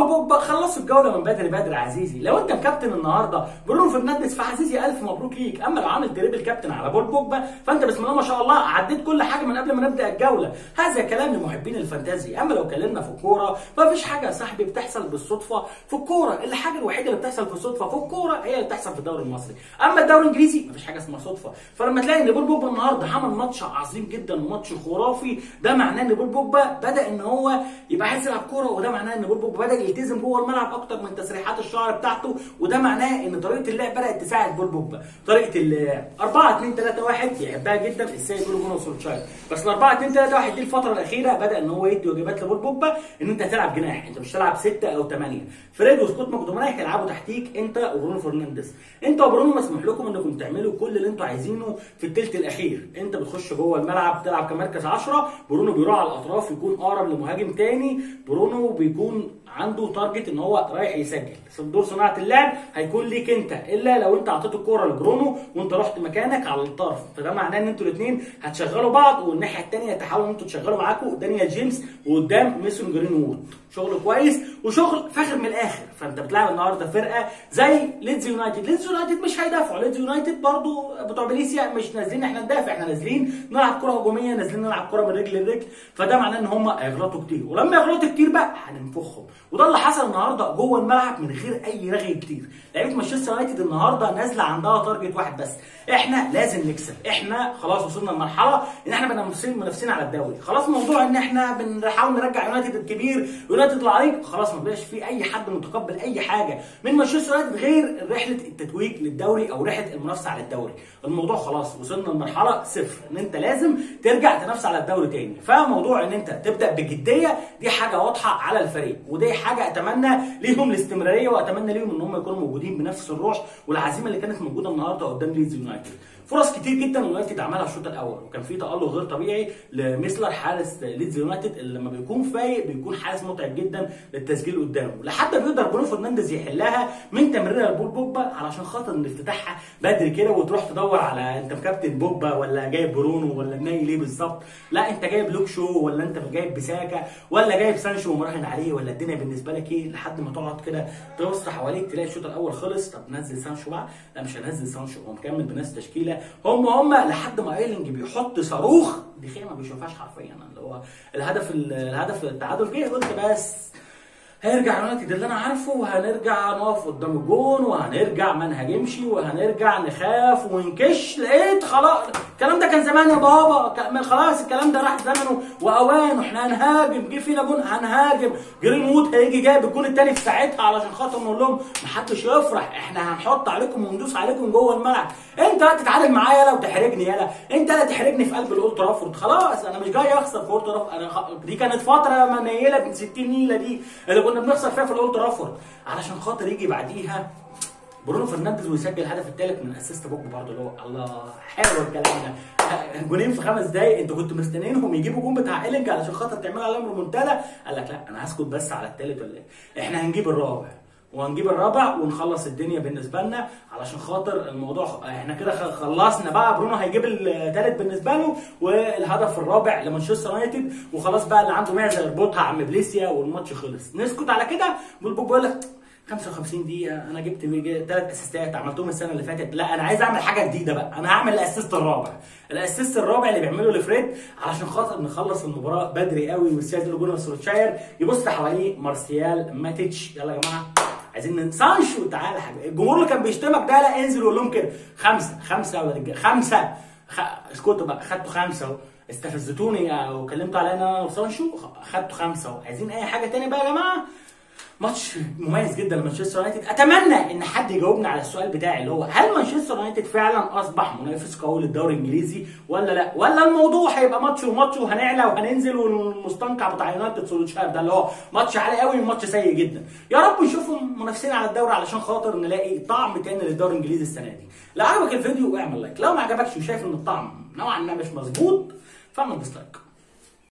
بول بوجبا خلصوا الجوله من بدري بدري عزيزي لو انت كابتن النهارده برونو فرنانديز فعزيزي الف مبروك ليك اما لو عامل دريبل كابتن على بول بوجبا فانت بسم الله ما شاء الله عديت كل حاجه من قبل ما نبدا الجوله هذا كلام لمحبين الفانتازي اما لو اتكلمنا في الكوره فمفيش حاجه يا صاحبي بتحصل بالصدفه في الكوره الحاجه الوحيده اللي بتحصل في الصدفه في الكوره هي اللي بتحصل في الدوري المصري اما الدوري الانجليزي مفيش حاجه اسمها صدفه فلما تلاقي ان بول بوجبا النهارده عمل ماتش عظيم جدا وماتش خرافي ده معناه ان بول بوجبا بدا ان هو يبقى عايز يلعب كوره وده معناه ان بول بوجبا بدا يلتزم جوه الملعب اكتر من تسريحات الشعر بتاعته وده معناه ان طريقه اللعب بدات تساعد بول بوجبا طريقه ال 4 2 3 1 بيحبها جدا السيد بيقولوا جونو سولشاير بس ال 4 2 3 1 دي الفتره الاخيره بدا ان هو يدي واجبات لبول بوجبا ان انت تلعب جناح انت مش تلعب 6 او 8 فريد وسكوت ماكدوماناي هيلعبوا تحتيك انت وبرونو فرنانديز انت وبرونو مسموح لكم انكم تعملوا كل اللي انتوا عايزينه في الثلث الاخير انت بتخش جوه الملعب تلعب كمركز 10 برونو بيروح على الاطراف يكون اقرب لمهاجم تاني برونو بيكون عنده تارجت ان هو رايح يسجل دور صناعه اللعب هيكون ليك انت الا لو انت اعطيت الكوره لبرونو وانت رحت مكانك على الطرف فده معناه ان انتوا الاثنين هتشغلوا بعض والناحيه الثانيه تحاولوا ان انتوا تشغلوا معاكم دانيال جيمس وقدام ميسون جرين وود شغل كويس وشغل فاخر من الاخر فانت بتلعب النهارده فرقه زي ليدز يونايتد ليدز يونايتد مش هيدافعوا ليدز يونايتد برضو بتوع بليسيا مش نازلين احنا ندافع احنا نازلين نلعب كره هجوميه نازلين نلعب كره من رجل لرجل فده معناه ان هم هيغلطوا كتير ولما يغلطوا كتير بقى هننفخهم وده اللي حصل النهارده جوه الملعب من غير اي رغي كتير لعيبه مانشستر يونايتد النهارده نازله عندها تارجت واحد بس احنا لازم نكسب احنا خلاص وصلنا لمرحله ان احنا بقينا منافسين منافسين على الدوري خلاص موضوع ان احنا بنحاول نرجع يونايتد الكبير يونايتد العريق خلاص ما بقاش في اي حد متقبل اي حاجه من مانشستر يونايتد غير رحله التتويج للدوري او رحله المنافسه على الدوري الموضوع خلاص وصلنا لمرحله صفر ان انت لازم ترجع تنافس على الدوري تاني فموضوع ان انت تبدا بجديه دي حاجه واضحه على الفريق ودي حاجه اتمنى ليهم الاستمراريه واتمنى ليهم ان هم يكونوا موجودين بنفس الروح والعزيمه اللي كانت موجوده النهارده قدام ليدز يونايتد فرص كتير جدا يونايتد عملها الشوط الاول وكان في تالق غير طبيعي لميسلر حارس ليدز يونايتد اللي لما بيكون فايق بيكون حارس متعب جدا للتسجيل قدامه لحد ما يقدر برونو فرنانديز يحلها من تمريره لبول بوجبا علشان خاطر ان افتتاحها بدري كده وتروح تدور على انت مكابتن بوجبا ولا جايب برونو ولا ناي ليه بالظبط لا انت جايب لوك شو ولا انت جايب بيساكا ولا جايب سانشو ومراهن عليه ولا الدنيا بالنسبه لك ايه لحد ما تقعد كده تبص حواليك تلاقي الشوط الاول خلص طب نزل سانشو بقى لا مش هنزل سانشو هو مكمل بنفس التشكيله هم هم لحد ما ايرلينج بيحط صاروخ دي خيمه ما بيشوفهاش حرفيا اللي هو الهدف الهدف التعادل جه قلت بس هيرجع يونايتد اللي انا عارفه وهنرجع نقف قدام الجون وهنرجع ما نهاجمش وهنرجع نخاف ونكش لقيت خلاص الكلام ده كان زمان يا بابا خلاص الكلام ده راح زمنه واوانه احنا هنهاجم جه فينا جون هنهاجم جرين وود هيجي جايب الجون الثاني في ساعتها علشان خاطر نقول لهم محدش يفرح احنا هنحط عليكم وندوس عليكم جوه الملعب انت لا تتعادل معايا يالا وتحرجني يالا انت لا تحرجني في قلب الاولد ترافورد خلاص انا مش جاي اخسر في اولد ترافورد انا خ... دي كانت فتره منيله ب 60 نيله دي اللي كنا بنخسر فيها في الاولد ترافورد علشان خاطر يجي بعديها برونو فرنانديز ويسجل الهدف الثالث من اسيست بوجبا برضه اللي هو الله حلو الكلام ده جونين في خمس دقايق انتوا كنتوا مستنيينهم يجيبوا جون بتاع ايلينج علشان خاطر تعملوا عليهم ريمونتادا قال لك لا انا هسكت بس على الثالث ولا ايه احنا هنجيب الرابع وهنجيب الرابع ونخلص الدنيا بالنسبه لنا علشان خاطر الموضوع احنا كده خلصنا بقى برونو هيجيب الثالث بالنسبه له والهدف الرابع لمانشستر يونايتد وخلاص بقى اللي عنده معزه يربطها عم بليسيا والماتش خلص نسكت على كده بولبوك بيقول لك 55 دقيقة أنا جبت ثلاث أسيستات عملتهم السنة اللي فاتت، لا أنا عايز أعمل حاجة جديدة بقى، أنا هعمل الأسيست الرابع، الأسيست الرابع اللي بيعمله لفريد علشان خاطر نخلص المباراة بدري قوي والسيد جونر سولشاير يبص حواليه مارسيال ماتيتش يلا يا جماعة عايزين سانشو تعالى حبيبي الجمهور اللي كان بيشتمك ده لا انزل وقول لهم كده خمسه خمسه يا رجاله خمسه خ... اسكتوا بقى خدتوا خمسه اهو استفزتوني وكلمتوا عليا انا وسانشو خدتوا خمسه اهو عايزين اي حاجه تاني بقى يا جماعه ماتش مميز جدا لمانشستر يونايتد اتمنى ان حد يجاوبني على السؤال بتاعي اللي هو هل مانشستر يونايتد فعلا اصبح منافس قوي للدوري الانجليزي ولا لا ولا الموضوع هيبقى ماتش وماتش وهنعلى وهننزل والمستنقع بتاع يونايتد سولشاير ده اللي هو ماتش عالي قوي وماتش سيء جدا يا رب نشوفهم منافسين على الدوري علشان خاطر نلاقي طعم تاني للدوري الانجليزي السنه دي لو عجبك الفيديو اعمل لايك لو ما عجبكش وشايف ان الطعم نوعا ما مش مظبوط فاعمل ديسلايك